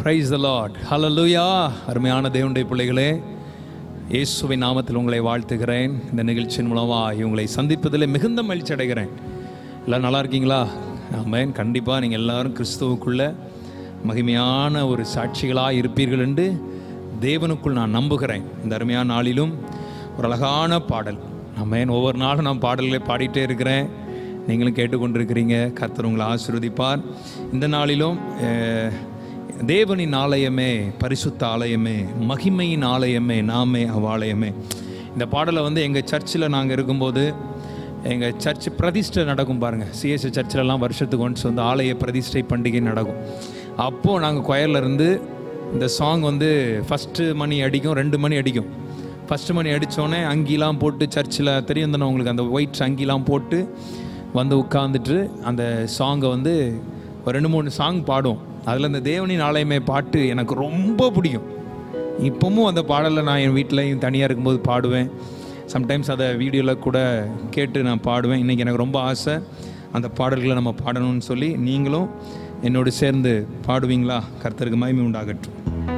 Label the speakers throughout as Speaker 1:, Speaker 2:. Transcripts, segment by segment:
Speaker 1: Praise the Lord ஹalleluya அருமையான தேவனுடைய பிள்ளைகளே இயேசுவின் நாமத்தில் உங்களை வாழ்த்துகிறேன் இந்த நிகழ்ச்சியின் மூலமாக உங்களை சந்திப்பதில் மிகுந்த மகிழ்ச்சி அடைகிறேன் எல்லாம் நல்லா இருக்கீங்களா ஆமென் கண்டிப்பாக நீங்கள் எல்லாரும் கிறிஸ்துவுக்குள்ள மகிமையான ஒரு சாட்சிகளாக இருப்பீர்கள் என்று தேவனுக்குள் நான் நம்புகிறேன் இந்த அருமையான நாளிலும் ஒரு அழகான பாடல் ஆமென் ஒவ்வொரு நாளும் நான் பாடல்களை பாடிட்டே இருக்கிறேன் நீங்களும் கேட்டுக்கொண்டிருக்கிறீங்க கர்த்தர் உங்களை ஆசீர்வதிப்பார் இந்த நாளிலும் அஹ், தேவனின் ஆலயமே பரிசுத்த ஆலயமே மகிமையின் ஆலயமே நாமே அவ்வாலயமே இந்த பாடலை வந்து எங்கள் சர்ச்சில் நாங்கள் இருக்கும்போது எங்கள் சர்ச் பிரதிஷ்டை நடக்கும் பாருங்கள் சிஎஸ்சி சர்ச்சிலலாம் வருஷத்துக்கு ஒன்ஸ் வந்து ஆலய பிரதிஷ்டை பண்டிகை நடக்கும் அப்போது நாங்கள் கொயரில் இருந்து இந்த சாங் வந்து ஃபஸ்ட்டு மணி அடிக்கும் ரெண்டு மணி அடிக்கும் ஃபஸ்ட்டு மணி அடித்தோடனே அங்கிலாம் போட்டு சர்ச்சில் தெரியும் தானே உங்களுக்கு அந்த ஒயிட் அங்கிலாம் போட்டு வந்து உட்காந்துட்டு அந்த சாங்கை வந்து ஒரு ரெண்டு மூணு சாங் பாடும் அதில் இந்த தேவனின் ஆலயமே பாட்டு எனக்கு ரொம்ப பிடிக்கும் இப்போவும் அந்த பாடலை நான் என் வீட்டிலையும் தனியாக இருக்கும்போது பாடுவேன் சம்டைம்ஸ் அதை வீடியோவில் கூட கேட்டு நான் பாடுவேன் இன்றைக்கி எனக்கு ரொம்ப ஆசை அந்த பாடல்களை நம்ம பாடணும்னு சொல்லி நீங்களும் என்னோடு சேர்ந்து பாடுவீங்களா கர்த்தருக்கு மகிமை உண்டாகட்டும்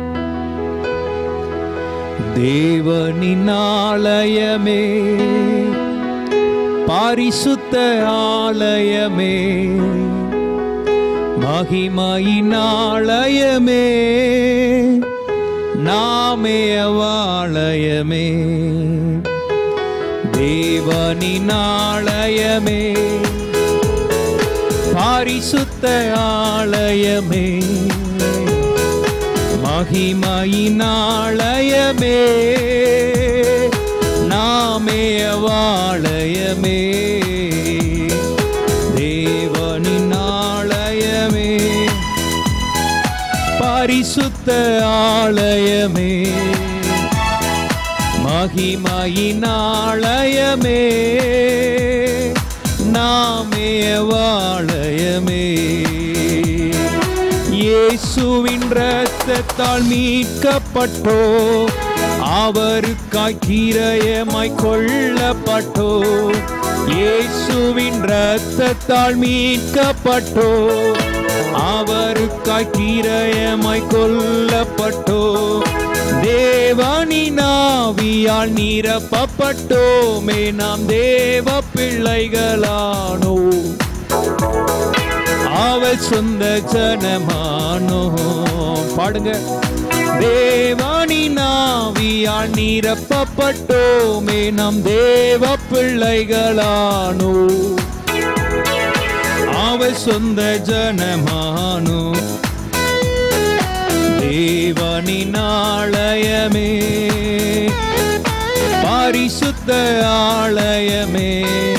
Speaker 1: தேவனின் ஆலயமே பாரிசுத்த ஆலயமே மகிமையின் ஆலயமே நாமே அவ்வாலயமே தேவனின் ஆலயமே பாரிசுத்த ஆலயமே மகிமையின் ஆலயமே நாமே அவ்வாலயமே தேவனின் ஆலயமே பரிசுத்த ஆலயமே மகிமையின் ஆலயமே நாமே வாழயமே இயேசுவின் இரத்தத்தால் மீட்கப்பட்டோ அவருக்காய் கிரயமாய் கொள்ளப்பட்டோ இயேசுவின் இரத்தத்தால் மீட்கப்பட்டோ அவருக்காய் கிரயமாய் கொல்லப்பட்டோ தேவனின் ஆவியால் நிரப்பப்பட்டோமே நாம் தேவ பிள்ளைகளானோ அவள் சொந்த ஜனமானோ பாடுங்க தேவானின் ஆவியால் நிரப்பப்பட்டோமே நம் தேவ பிள்ளைகளானோ அவள் சொந்த ஜனமானோ தேவனின் ஆலயமே பரிசுத்த ஆலயமே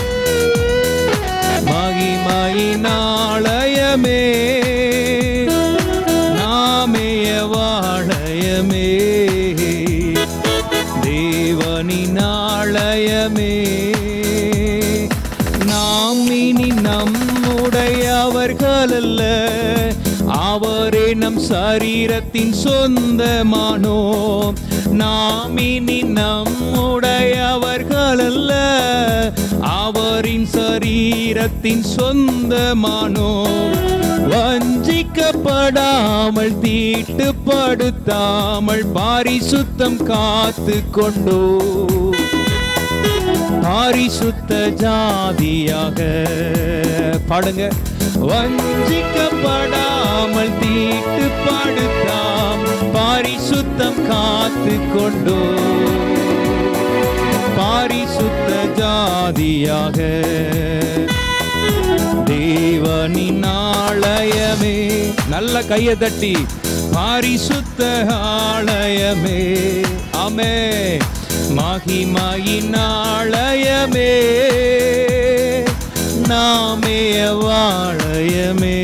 Speaker 1: மகிமையின் ஆலயமே நாமேய வாழயமே தேவனின் ஆலயமே நாம் இனி நம்முடையவர்கள் அல்ல அவரே நம் சரீரத்தின் சொந்தமானோ நாம் இனி நம்முடையவர்கள் அல்ல அவரின் சரீரத்தின் சொந்தமானோ வஞ்சிக்கப்படாமல் தீட்டுப்படுத்தாமல் பாரிசுத்தம் காத்து கொண்டோ பாரிசுத்த ஜாதியாக பாடுங்க வஞ்சிக்கப்படாமல் தீட்டுப்படுத்தாம் பாரிசுத்தம் காத்து கொண்டோ பாரிசுத்த ஜாதியாக தேவனின் ஆலயமே நல்ல கையை தட்டி பாரிசுத்த ஆலயமே ஆமே மகிமையின் ஆலயமே நாமே வாழயமே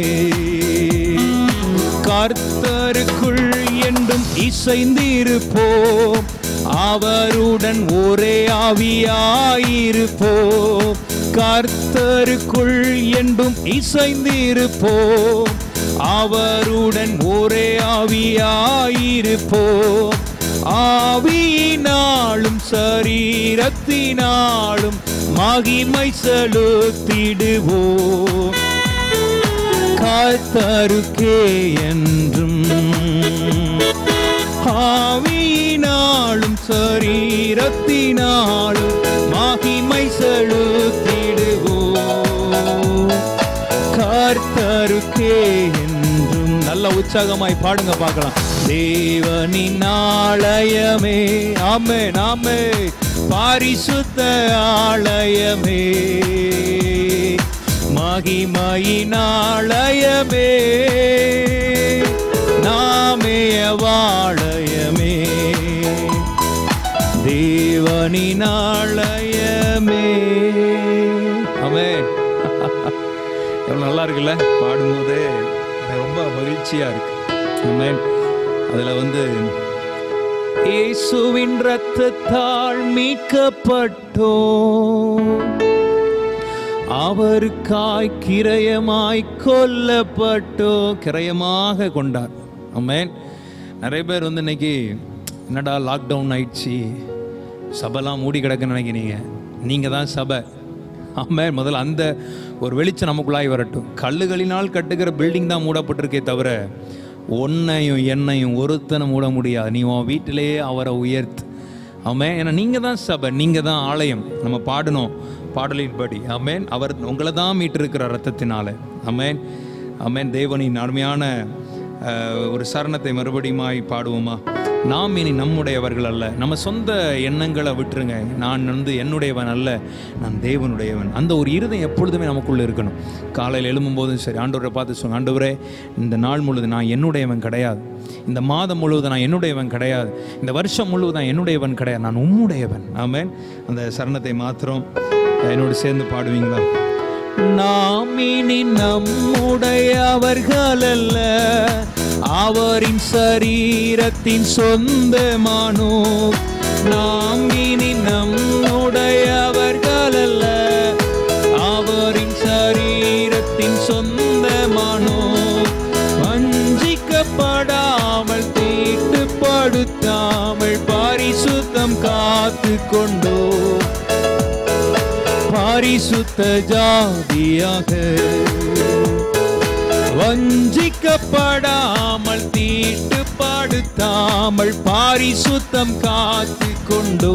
Speaker 1: கர்த்தருக்குள் என்றும் இசைந்திருப்போம் அவருடன் ஒரே ஆவியாயிருப்போம் கர்த்தருக்குள் என்றும் இசைந்திருப்போம் அவருடன் ஒரே ஆவியாயிருப்போம் ஆவியினாலும் சரீரத்தினாலும் மகிமை செலுத்திடுவோம் கர்த்தருக்கே என்றும் ஆவியினாலும் சரீரத்தினாலும் மகிமை செலுத்திடுவோம் கர்த்தருக்கே என்றும் நல்ல உற்சாகமாய் பாடுங்க பார்க்கலாம் தேவனின் ஆலயமே ஆமே நாமே பாரிசுத்த ஆலயமே மகிமையின் ஆலயமே நாமே வாழயமே தேவனின் ஆலயமே ஆமென் எவ்வளோ நல்லா இருக்குல்ல பாடும்போது எனக்கு ரொம்ப மகிழ்ச்சியாக இருக்கு ஆமென் அதில் வந்து இயேசுவின் ரத்தத்தால் மீட்கப்பட்டோம் அவருக்காய் கிரயமாய் கொல்லப்பட்டோ கிரயமாக கொண்டார் ஆமென் நிறைய பேர் வந்து இன்னைக்கு என்னடா லாக்டவுன் ஆயிடுச்சு சபைலாம் மூடி கிடக்குன்னு நினைக்கிறீங்க நீங்கள் தான் சபை ஆமாம் முதல்ல அந்த ஒரு வெளிச்சம் நமக்குள்ளாய் வரட்டும் கல்லுகளினால் கட்டுகிற பில்டிங் தான் மூடப்பட்டிருக்கே தவிர ஒன்னையும் என்னையும் ஒருத்தனை மூட முடியாது நீ உன் வீட்டிலேயே அவரை உயர்த்து ஆமென் ஏன்னா நீங்கள் தான் சபை நீங்கள் தான் ஆலயம் நம்ம பாடணும் பாடலின்படி ஆமென் அவர் உங்களை தான் மீட்டிருக்கிற ரத்தத்தினால ஆமென் ஆமென் தேவனின் அருமையான அஹ், ஒரு சரணத்தை மறுபடியுமாய் பாடுவோமா நாம் இனி நம்முடையவர்கள் அல்ல நம்ம சொந்த எண்ணங்களை விட்டுருங்க நான் வந்து என்னுடையவன் அல்ல நான் தேவனுடையவன் அந்த ஒரு இருதயம் எப்பொழுதுமே நமக்குள்ள இருக்கணும் காலையில் எழும்பும்போதும் சரி ஆண்டவரை பார்த்து சொல்லுங்க ஆண்டவரே இந்த நாள் முழுது நான் என்னுடையவன் கிடையாது இந்த மாதம் முழுவதும் நான் என்னுடையவன் கிடையாது இந்த வருஷம் முழுவதும் நான் என்னுடையவன் கிடையாது நான் உம்முடையவன் ஆமென் அந்த சரணத்தை மாத்திரம் என்னோடு சேர்ந்து பாடுவீங்களா நாம் இனி நம்முடையவர்கள் அல்ல அவரின் சரீரத்தின் சொந்தமானோ நாம் இனி நம்முடையவர்கள் அல்ல அவரின் சரீரத்தின் சொந்தமானோ வஞ்சிக்கப்படாமல் தீட்டுப்படுத்தாமல் பரிசுத்தம் காத்து கொண்டோ பரிசுத்த ஜாதியாக வஞ்சிக்கப்படாமல் தீட்டுப்படுத்தாமல் பாரிசுத்தம் காத்து கொண்டோ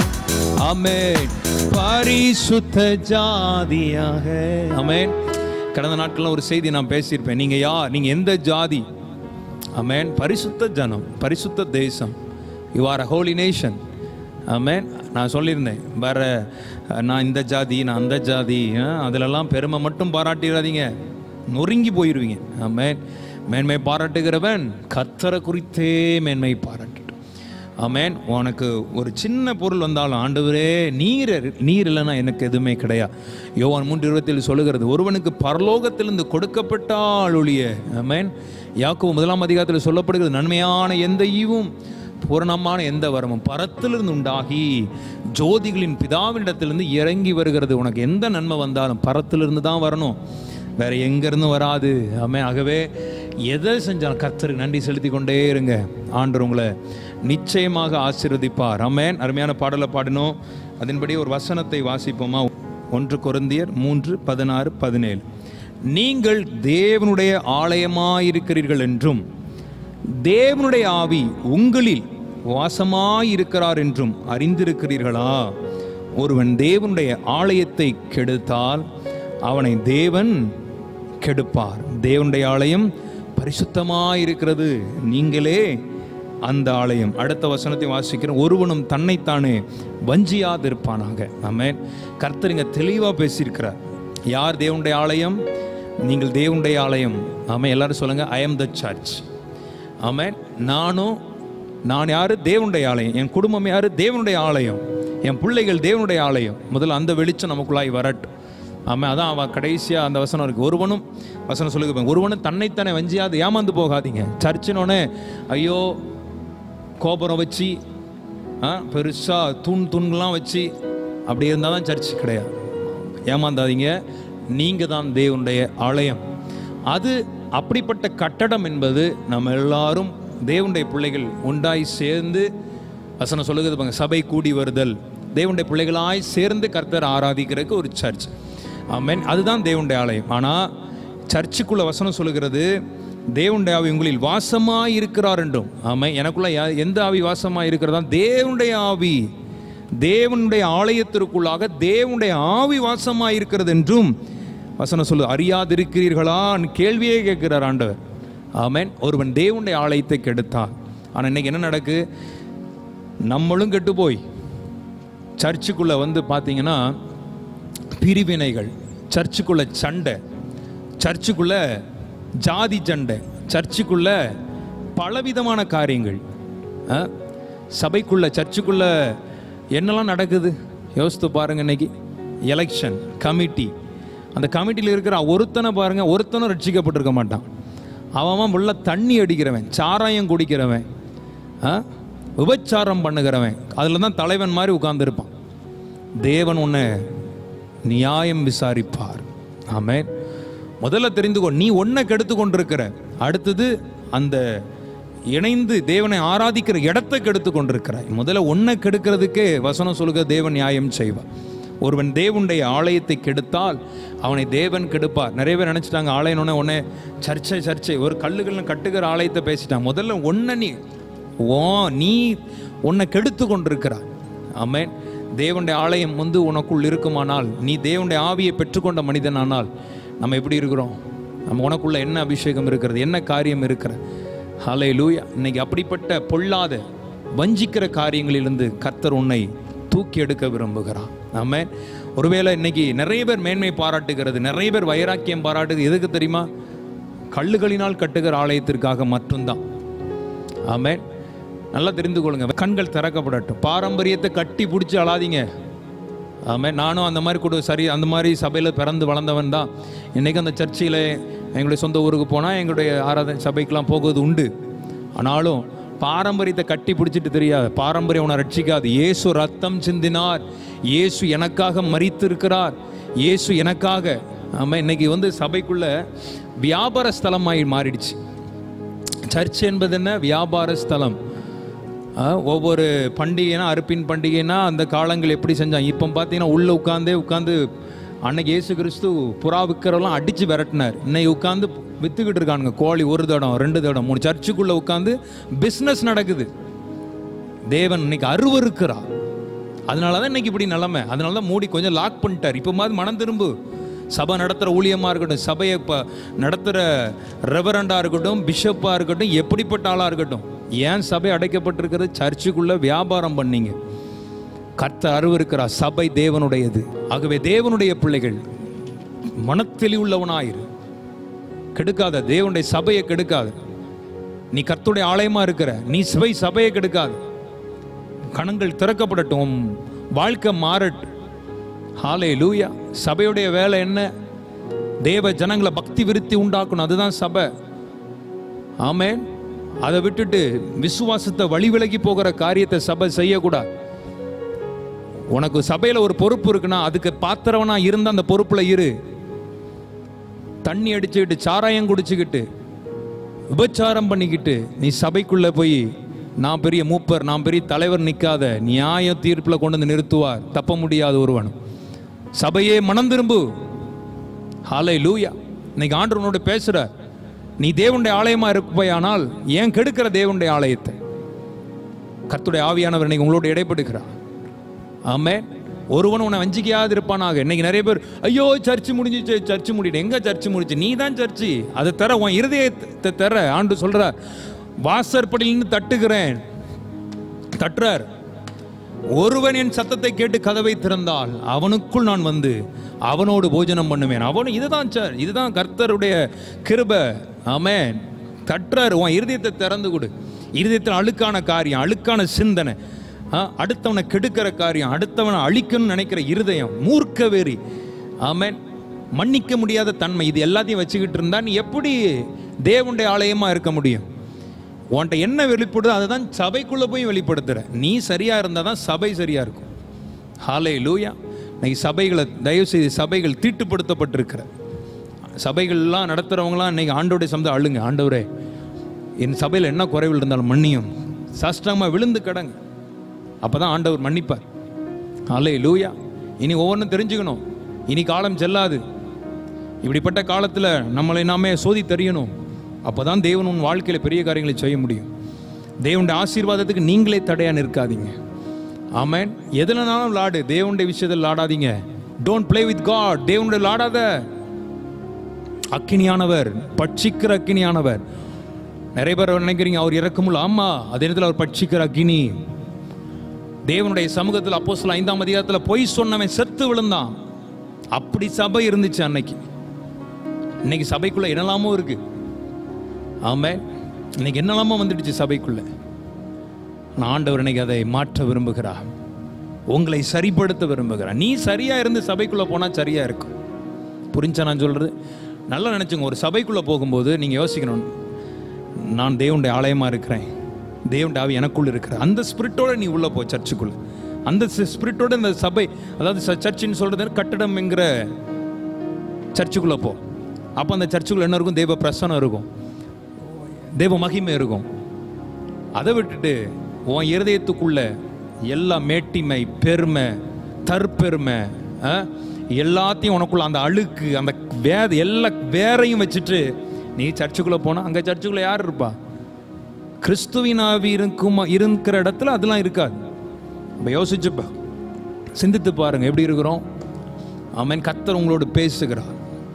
Speaker 1: அமேன் பரிசுத்த ஜாதியாக அமேன் கடந்த நாட்கள்ல ஒரு செய்தி நான் பேசியிருப்பேன் நீங்க யார் நீங்க எந்த ஜாதி அமேன் பரிசுத்த ஜனம் பரிசுத்த தேசம் you are a holy nation amen நான் சொல்லியிருந்தேன் வேற அஹ், நான் இந்த ஜாதி நான் அந்த ஜாதி அஹ், அதிலெல்லாம் பெருமை மட்டும் பாராட்டிடாதீங்க நொறுங்கி போயிடுவீங்க ஆமென் மேன்மை பாராட்டுகிறவன் கத்தரை குறித்தே மேன்மை பாராட்டட்டும் ஆமென் உனக்கு ஒரு சின்ன பொருள் வந்தாலும் ஆண்டவரே நீர் நீர் இல்லைன்னா எனக்கு எதுவுமே கிடையாது யோவான் மூன்று இருபத்தில் சொல்லுகிறது ஒருவனுக்கு பரலோகத்திலிருந்து கொடுக்கப்பட்டால் ஒழிய ஆமென் யாக்கோபு முதலாம் அதிகாரத்தில் சொல்லப்படுகிறது நன்மையான எந்த ஈவும் பூரணமான எந்த வரமும் பரத்திலிருந்து உண்டாகி ஜோதிகளின் பிதாவினிடத்திலிருந்து இறங்கி வருகிறது உனக்கு எந்த நன்மை வந்தாலும் பரத்திலிருந்து தான் வரணும் வேற எங்கேருந்து வராது ஆமென் ஆகவே எதை செஞ்சாலும் கர்த்தருக்கு நன்றி செலுத்தி கொண்டே இருங்க ஆண்டவர் உங்களை நிச்சயமாக ஆசீர்வதிப்பார் ஆமென் அருமையான பாடலை பாடினோம் அதன்படி ஒரு வசனத்தை வாசிப்போமா ஒன்று கொருந்தியர் மூன்று பதினாறு பதினேழு நீங்கள் தேவனுடைய ஆலயமாயிருக்கிறீர்கள் என்றும் தேவனுடைய ஆவி உங்களில் வாசமாயிருக்கிறார் என்றும் அறிந்திருக்கிறீர்களா ஒருவன் தேவனுடைய ஆலயத்தை கெடுத்தால் அவனை தேவன் கெடுப்பார் தேவனுடைய ஆலயம் பரிசுத்தமாயிருக்கிறது நீங்களே அந்த ஆலயம் அடுத்த வசனத்தை வாசிக்கிறோம் ஒருவனும் தன்னைத்தானே வஞ்சியாதிருப்பானாக ஆமென் கர்த்தர் இங்க தெளிவா பேசியிருக்கிறார் யார் தேவனுடைய ஆலயம் நீங்கள் தேவனுடைய ஆலயம் ஆமென் எல்லாரும் சொல்லுங்க ஐ எம் த சர்ச் ஆமென் நானும் நான் யாரு தேவனுடைய ஆலயம் என் குடும்பம் யாரு தேவனுடைய ஆலயம் என் பிள்ளைகள் தேவனுடைய ஆலயம் முதல்ல அந்த வெளிச்சம் நமக்குள்ளாய் வரட்டும் ஆமாம் அதான் அவன் கடைசியாக அந்த வசனம் இருக்கு ஒருவனும் வசனம் சொல்லுங்க ஒருவனும் தன்னைத்தானே வஞ்சியாது ஏமாந்து போகாதீங்க சர்ச்சினோடனே ஐயோ கோபுரம் வச்சு ஆ பெருசாக தூண் தூண்கள்லாம் வச்சு அப்படி இருந்தால் தான் சர்ச் கிடையாது ஏமாந்தாதீங்க நீங்கள் தான் தேவனுடைய ஆலயம் அது அப்படிப்பட்ட கட்டடம் என்பது நம்ம எல்லாரும் தேவனுடைய பிள்ளைகள் உண்டாய் சேர்ந்து வசனம் சொல்லுகிறது பாருங்க சபை கூடி வருதல் தேவனுடைய பிள்ளைகளாய் சேர்ந்து கர்த்தர் ஆராதிக்கிறதுக்கு ஒரு சர்ச் ஆமென் அதுதான் தேவனுடைய ஆலயம் ஆனால் சர்ச்சுக்குள்ள வசனம் சொல்லுகிறது தேவனுடைய ஆவி உங்களில் வாசமாய் இருக்கிறார் என்றும் ஆமாம் எனக்குள்ள யா- எந்த ஆவி வாசமாய் இருக்கிறதா தேவனுடைய ஆவி தேவனுடைய ஆலயத்திற்குள்ளாக தேவனுடைய ஆவி வாசமாய் இருக்கிறது என்றும் வசனம் சொல்லு அறியாதிருக்கிறீர்களான்னு கேள்வியே கேட்கிறார் ஆண்டவர் ஆமென் ஒருவன் தேவனுடைய ஆலயத்தை கெடுத்தான் ஆனால் இன்னைக்கு என்ன நடக்கு நம்மளும் கெட்டு போய் சர்ச்சுக்குள்ளே வந்து பார்த்தீங்கன்னா பிரிவினைகள் சர்ச்சுக்குள்ள சண்டை சர்ச்சுக்குள்ள ஜாதி சண்டை சர்ச்சுக்குள்ள பலவிதமான காரியங்கள் ஆ? சபைக்குள்ள சர்ச்சுக்குள்ள என்னெல்லாம் நடக்குது யோசித்து பாருங்க இன்னைக்கு எலெக்ஷன் கமிட்டி அந்த கமிட்டியில் இருக்கிற ஒருத்தனை பாருங்க ஒருத்தனும் ரட்சிக்கப்பட்டிருக்க மாட்டான் அவன் அவன் உள்ள தண்ணி அடிக்கிறவன் சாராயம் குடிக்கிறவன் ஆ? விபச்சாரம் பண்ணுகிறவன் அதில் தான் தலைவன் மாதிரி உட்கார்ந்திருப்பான் தேவன் உன்னை நியாயம் விசாரிப்பார் ஆமென் முதல்ல தெரிந்துக்கோ நீ ஒன்றை கெடுத்து கொண்டிருக்கிற அடுத்தது அந்த இணைந்து தேவனை ஆராதிக்கிற இடத்தை கெடுத்து கொண்டிருக்கிறாய் முதல்ல ஒன்றை கெடுக்கிறதுக்கே வசனம் சொல்லுக தேவன் நியாயம் செய்வார் ஒருவன் தேவனுடைய ஆலயத்தை கெடுத்தால் அவனை தேவன் கெடுப்பார் நிறைய பேர் நினச்சிட்டாங்க ஆலயம்னு உடனே சர்ச்சை சர்ச்சை ஒரு கல்லுகள் கட்டுகிற ஆலயத்தை பேசிட்டான் முதல்ல ஒன்றை நீ ஓ நீ உன்னை கெடுத்து கொண்டிருக்கிறாய் ஆமென் தேவனுடைய ஆலயம் வந்து உனக்குள் இருக்குமானால் நீ தேவனுடைய ஆவியை பெற்றுக்கொண்ட மனிதனானால் நம்ம எப்படி இருக்கிறோம் நம்ம உனக்குள்ள என்ன அபிஷேகம் இருக்கிறது என்ன காரியம் இருக்கிற ஹலை லூயா இன்னைக்கு அப்படிப்பட்ட பொல்லாத வஞ்சிக்கிற காரியங்களிலிருந்து கர்த்தர் உன்னை தூக்கி எடுக்க விரும்புகிறான் ஆமென் ஒருவேளை இன்னைக்கு நிறைய பேர் மேன்மை பாராட்டுகிறது நிறைய பேர் வைராக்கியம் பாராட்டுது எதுக்கு தெரியுமா கல்லுகளினால் கட்டுகிற ஆலயத்திற்காக மட்டும்தான் ஆமென் நல்லா தெரிந்து கொள்ளுங்க கண்கள் திறக்கப்படட்டும் பாரம்பரியத்தை கட்டி பிடிச்சி அழாதீங்க ஆமென் நானும் அந்த மாதிரி கூட சரி அந்த மாதிரி சபையில் பிறந்து வளர்ந்தவன் தான் இன்றைக்கி அந்த சர்ச்சில் எங்களுடைய சொந்த ஊருக்கு போனால் எங்களுடைய ஆராதனை சபைக்கெலாம் போகுவது உண்டு ஆனாலும் பாரம்பரியத்தை கட்டி பிடிச்சிட்டு தெரியாது பாரம்பரியம் உன்னை ரட்சிக்காது இயேசு ரத்தம் சிந்தினார் இயேசு எனக்காக மரித்திருக்கிறார் இயேசு எனக்காக ஆமாம் இன்னைக்கு வந்து சபைக்குள்ள வியாபார ஸ்தலமாகி மாறிடுச்சு சர்ச் என்பது என்ன வியாபார ஸ்தலம் ஆ, ஒவ்வொரு பண்டிகைனா அறுப்பின் பண்டிகைனா அந்த காலங்கள் எப்படி செஞ்சாங்க இப்போ பார்த்தீங்கன்னா உள்ளே உட்காந்தே உட்காந்து அன்னைக்கு இயேசு கிறிஸ்து புறா விற்கிறவெல்லாம் அடித்து விரட்டினார் இன்னைக்கு உட்காந்து வித்துக்கிட்டு இருக்கானுங்க கோழி ஒரு தடம் ரெண்டு தடம் மூணு சர்ச்சுக்குள்ளே உட்காந்து பிஸ்னஸ் நடக்குது தேவன் இன்னைக்கு அருவருக்கிறார் அதனால தான் இன்னைக்கு இப்படி நிலைமை அதனால தான் மூடி கொஞ்சம் லாக் பண்ணிட்டார் இப்போ மாதிரி மனம் திரும்பு சபை நடத்துகிற ஊழியமாக இருக்கட்டும் சபையை இப்போ நடத்துகிற ரெவரண்டாக இருக்கட்டும் பிஷப்பாக இருக்கட்டும் எப்படிப்பட்ட ஆளாக இருக்கட்டும் ஏன் சபை அடைக்கப்பட்டிருக்கிறது சர்ச்சுக்குள்ளே வியாபாரம் பண்ணீங்க கர்த்தர் அருவருக்கிறார் சபை தேவனுடையது ஆகவே தேவனுடைய பிள்ளைகள் மனத்தெளிவுள்ளவனாயிரு கெடுக்காத தேவனுடைய சபையை கெடுக்காத நீ கர்த்தருடைய ஆலயமா இருக்கிற நீ சபை சபையை கெடுக்காத கணங்கள் திறக்கப்படட்டும் உன் வாழ்க்கை மாறட்டும் ஹாலே லூயா சபையுடைய வேலை என்ன தேவ ஜனங்களை பக்தி விருத்தி உண்டாக்கணும் அதுதான் சபை ஆமென் அதை விட்டுட்டு விசுவாசத்தை வழி விலகி போகிற காரியத்தை சபை செய்யக்கூடாது உனக்கு சபையில் ஒரு பொறுப்பு இருக்குன்னா அதுக்கு பாத்திரவனா இருந்த அந்த பொறுப்புல இரு தண்ணி அடிச்சுக்கிட்டு சாராயம் குடிச்சுக்கிட்டு விபச்சாரம் பண்ணிக்கிட்டு நீ சபைக்குள்ள போய் நான் பெரிய மூப்பர் நான் பெரிய தலைவர் நிற்காத நியாய தீர்ப்பில் கொண்டு வந்து நிறுத்துவார் தப்ப முடியாத ஒருவன் சபையே மனம் திரும்பு ஹாலை லூயா இன்னைக்கு ஆண்டவனோட பேசுற நீ தேவனுடைய ஆலயமா இருப்பையானால் ஏன் கெடுக்கிற தேவனுடைய ஆலயத்தை கர்த்தருடைய ஆவியானவர் இன்னைக்கு உங்களோட இடைப்படுகிறார் ஆமே ஒருவன் உன்னை வஞ்சிக்கையாது இருப்பானாக இன்னைக்கு நிறைய பேர் ஐயோ சர்ச்சு முடிஞ்சிச்சு சர்ச்சு முடிட்டு எங்க சர்ச்சு முடிச்சு நீ தான் சர்ச்சு அதை தர உன் இருதயத்தை தர ஆண்டு சொல்றார் வாசற்படியிலிருந்து தட்டுகிறேன் தட்டுறார் ஒருவன் என் சத்தத்தை கேட்டு கதவை திறந்தால் அவனுக்குள் நான் வந்து அவனோடு போஜனம் பண்ணுவேன் அவனு இதுதான் சார் இதுதான் கர்த்தருடைய கிருபை ஆமென் தட்டுறாரு உன் இருதயத்தை திறந்து கொடு இருதயத்தில் அழுக்கான காரியம் அழுக்கான சிந்தனை ஆ, அடுத்தவனை கெடுக்கிற காரியம் அடுத்தவனை அழிக்கணும்னு நினைக்கிற இருதயம் மூர்க்க வெறி ஆமென் மன்னிக்க முடியாத தன்மை இது எல்லாத்தையும் வச்சுக்கிட்டு இருந்தா நீ எப்படி தேவனுடைய ஆலயமா இருக்க முடியும் உன்கிட்ட என்ன வெளிப்படுதோ அதை தான் சபைக்குள்ளே போய் வெளிப்படுத்துற நீ சரியா இருந்தால் தான் சபை சரியா இருக்கும் ஹாலே லூயா இன்னைக்கு சபைகளை தயவு செய்து சபைகள் தீட்டுப்படுத்தப்பட்டிருக்கிற சபைகள்லாம் நடத்துகிறவங்களாம் இன்னைக்கு ஆண்டோடைய சம்பந்தம் அழுங்க ஆண்டவரே என் சபையில் என்ன குறைவில் இருந்தாலும் மன்னியும் சாஷ்டாங்கமாக விழுந்து கடங்க அப்போ தான் ஆண்டவர் மன்னிப்பார் ஹாலே லூயா இனி ஒவ்வொன்றும் தெரிஞ்சுக்கணும் இனி காலம் செல்லாது இப்படிப்பட்ட காலத்தில் நம்மளை நாமே சோதி தெரியணும் அப்போ தான் தேவன் உன் வாழ்க்கையில் பெரிய காரியங்களை செய்ய முடியும் தேவனுடைய ஆசீர்வாதத்துக்கு நீங்களே தடையாக நிற்காதீங்க ஆமென் எதுலனாலும் லாடு தேவனுடைய விஷயத்தில் லாடாதீங்க டோன்ட் ப்ளே வித் காட் தேவனுடைய லாடாத அக்கினியானவர் பட்சிக்கிற அக்கினியானவர் நிறைய பேர் நினைக்கிறீங்க அவர் இறக்கமுள்ள ஆமா அதே நேரத்தில் அவர் பட்சிக்கிற அக்கினி தேவனுடைய சமூகத்தில் அப்போ சில ஐந்தாம் அதிகாரத்தில் பொய் சொன்னவன் செத்து விழுந்தான் அப்படி சபை இருந்துச்சு அன்னைக்கு இன்னைக்கு சபைக்குள்ள என்னெல்லாமோ இருக்கு ஆமே இன்னைக்கு என்னெல்லாமோ வந்துடுச்சு சபைக்குள்ள ஆனா ஆண்டவர் இன்னைக்கு அதை மாற்ற விரும்புகிறார் உங்களை சரிப்படுத்த விரும்புகிறார் நீ சரியா இருந்து சபைக்குள்ள போனா சரியா இருக்கும் புரிஞ்சா நான் சொல்றது நல்லா நினைச்சுங்க ஒரு சபைக்குள்ள போகும்போது நீங்க யோசிக்கணும் நான் தேவனுடைய ஆலயமா இருக்கிறேன் தேவனுடைய ஆவி எனக்குள்ள இருக்கிற அந்த ஸ்பிரிட்டோட நீ உள்ள போ சர்ச்சுக்குள்ள அந்த ஸ்பிரிட்டோட இந்த சபை அதாவது ச- சர்ச்சுன்னு சொல்றது கட்டடம் என்கிற சர்ச்சுக்குள்ள போ அப்போ அந்த சர்ச்சுக்குள்ள என்ன இருக்கும் தேவ பிரசனம் இருக்கும் தேவ மகிமை இருக்கும் அதை விட்டுட்டு உன் இருதயத்துக்குள்ள எல்லா மேட்டிமை பெருமை தற்பெருமை ஆ, எல்லாத்தையும் உனக்குள்ள அந்த அழுக்கு அந்த வேத எல்லா வேறையும் வச்சுட்டு நீ சர்ச்சுக்குள்ள போனா அங்க சர்ச்சுக்குள்ள யார் இருப்பா கிறிஸ்துவின் ஆவி இருக்கும் இருக்கிற இடத்துல அதெல்லாம் இருக்காது இப்போ யோசிச்சுப்பா சிந்தித்து பாருங்க எப்படி இருக்கிறோம் ஆமென் கத்தர் உங்களோடு பேசுகிறார்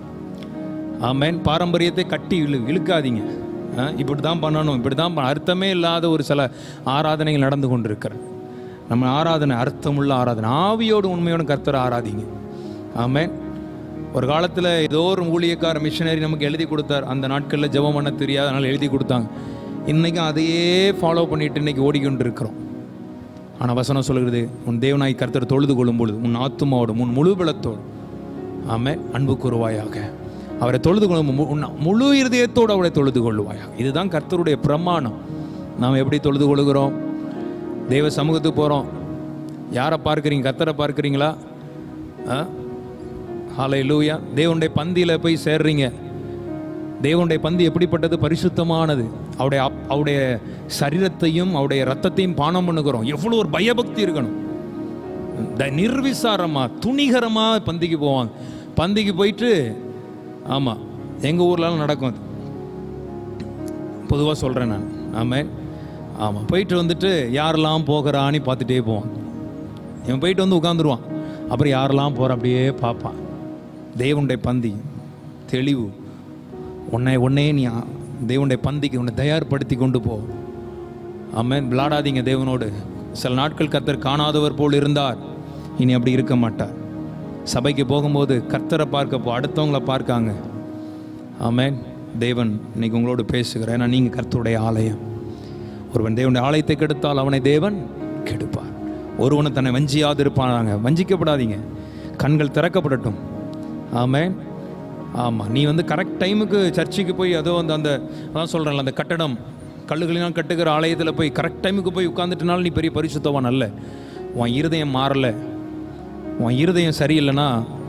Speaker 1: ஆமென் பாரம்பரியத்தை கட்டி இழு இழுக்காதீங்க ஆ, இப்படி தான் பண்ணணும் இப்படி தான் பண்ண- அர்த்தமே இல்லாத ஒரு சில ஆராதனைகள் நடந்து கொண்டிருக்கிறது நம்ம ஆராதனை அர்த்தமுள்ள ஆராதனை ஆவியோடு உண்மையோடு கர்த்தரை ஆராதிங்க ஆமென் ஒரு காலத்தில் ஏதோ ஒரு ஊழியக்கார மிஷினரி நமக்கு எழுதி கொடுத்தார் அந்த நாட்களில் ஜெபம் பண்ண தெரியாத அதனால் எழுதி கொடுத்தாங்க இன்றைக்கும் அதையே ஃபாலோ பண்ணிட்டு இன்னைக்கு ஓடிக்கொண்டு இருக்கிறோம் ஆனால் வசனம் சொல்கிறது உன் தேவனாய் கர்த்தர் தொழுது கொள்ளும் பொழுது உன் ஆத்துமாவோடும் உன் முழு பலத்தோடு ஆமென் அன்பு கூறுவாயாக அவரை தொழுது கொள்ளும் மு- உன் முழு இருதயத்தோடு அவரை தொழுது கொள்ளுவாயாக இதுதான் கர்த்தருடைய பிரமாணம் நாம் எப்படி தொழுது கொள்கிறோம் தேவ சமூகத்துக்கு போகிறோம் யாரை பார்க்குறீங்க கர்த்தரை பார்க்குறீங்களா ஹாலை லூயா தேவனுடைய பந்தியில் போய் சேர்றீங்க தேவனுடைய பந்தி எப்படிப்பட்டது பரிசுத்தமானது அவருடைய அப்- அவருடைய சரீரத்தையும் அவருடைய ரத்தத்தையும் பானம் பண்ணுகிறோம் எவ்வளோ ஒரு பயபக்தி இருக்கணும் த நிர்விசாரமா துணிகரமா பந்திக்கு போவாங்க பந்திக்கு போயிட்டு ஆமாம் எங்கள் ஊர்லலாம் நடக்கும் அது பொதுவாக சொல்கிறேன் நான் ஆமாம் ஆமாம் போயிட்டு வந்துட்டு யாரெல்லாம் போகிறான்னு பார்த்துட்டே போவான் இவன் போயிட்டு வந்து உட்காந்துருவான் அப்புறம் யாரெல்லாம் போகிற அப்படியே பார்ப்பான் தேவனுடைய பந்தி தெளிவு உன்னை உன்னையே நீ ஆ- தேவனுடைய பந்திக்கு உன்னை தயார்படுத்தி கொண்டு போ ஆமென் விளாடாதீங்க தேவனோடு சில நாட்கள் கர்த்தர் காணாதவர் போல் இருந்தார் இனி அப்படி இருக்க மாட்டார் சபைக்கு போகும்போது கர்த்தரை பார்க்க போ அடுத்தவங்கள பார்க்காங்க ஆமென் தேவன் இன்னைக்கு உங்களோடு பேசுகிறேன் ஏன்னா நீங்கள் கர்த்தருடைய ஆலயம் ஒருவன் தேவனுடைய ஆலயத்தை கெடுத்தால் அவனை தேவன் கெடுப்பார் ஒருவனை தன்னை வஞ்சியாது இருப்பானாங்க வஞ்சிக்கப்படாதீங்க கண்கள் திறக்கப்படட்டும் ஆமென் ஆமாம் நீ வந்து கரெக்ட் டைமுக்கு சர்ச்சுக்கு போய் அதோ அந்த அந்த அதான் சொல்கிறேன்ல அந்த கட்டடம் கல்லுகளினால் கட்டுகிற ஆலயத்தில் போய் கரெக்ட் டைமுக்கு போய் உட்காந்துட்டனால நீ பெரிய பரிசுத்தவான் அல்ல உன் இருதயம் மாறல உன் இருதயம் சரியில்லைன்னா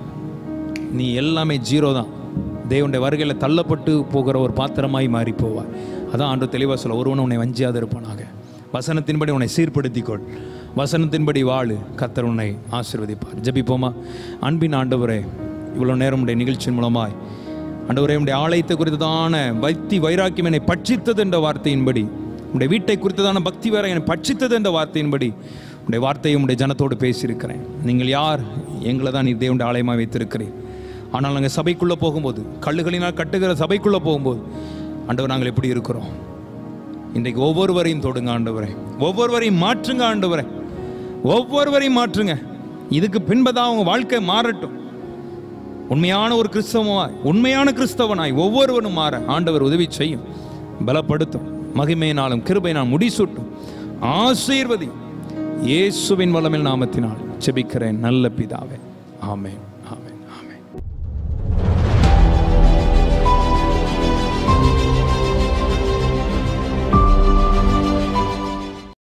Speaker 1: நீ எல்லாமே ஜீரோ தான் தேவனுடைய வருகையில் தள்ளப்பட்டு போகிற ஒரு பாத்திரமாய் மாறி போவாய் அதான் ஆண்டு தெளிவாக சொல்ல ஒருவன் உன்னை வஞ்சியாது இருப்பானாக வசனத்தின்படி உன்னை சீர்படுத்திக்கொள் வசனத்தின்படி வாழு கத்தர் உன்னை ஆசீர்வதிப்பார் ஜெபிப்போமா அன்பின் ஆண்டவரே இவ்வளோ நேரம் உடைய நிகழ்ச்சியின் மூலமாய் ஆண்டவரே உடைய ஆலயத்தை குறித்ததான பக்தி வைராக்கியம் என்னை பட்சித்தது என்ற வார்த்தையின்படி உடைய வீட்டை குறித்ததான பக்தி வேற என்னை பட்சித்தது என்ற வார்த்தையின்படி உடைய வார்த்தையை உடைய ஜனத்தோடு பேசியிருக்கிறேன் நீங்கள் யார் எங்களை தான் நீ தேவனுடைய ஆலயமாக வைத்திருக்கிறேன் ஆனால் நாங்கள் சபைக்குள்ளே போகும்போது கல்லுகளினால் கட்டுகிற சபைக்குள்ளே போகும்போது ஆண்டவர் நாங்கள் எப்படி இருக்கிறோம் இன்றைக்கு ஒவ்வொருவரையும் தொடுங்க ஆண்டவரே ஒவ்வொருவரையும் மாற்றுங்க ஆண்டவரே ஒவ்வொருவரையும் மாற்றுங்க இதுக்கு பின்பதான் அவங்க வாழ்க்கை மாறட்டும் உண்மையான ஒரு கிறிஸ்தவனாய் உண்மையான கிறிஸ்தவனாய் ஒவ்வொருவனும் மாற ஆண்டவர் உதவி செய்யும் பலப்படுத்தும் மகிமையினாலும் கிருபையினால் முடிசூட்டும் ஆசீர்வதி இயேசுவின் வல்லமில் நாமத்தினால் செபிக்கிறேன் நல்ல பிதாவே ஆமென் ஆமென்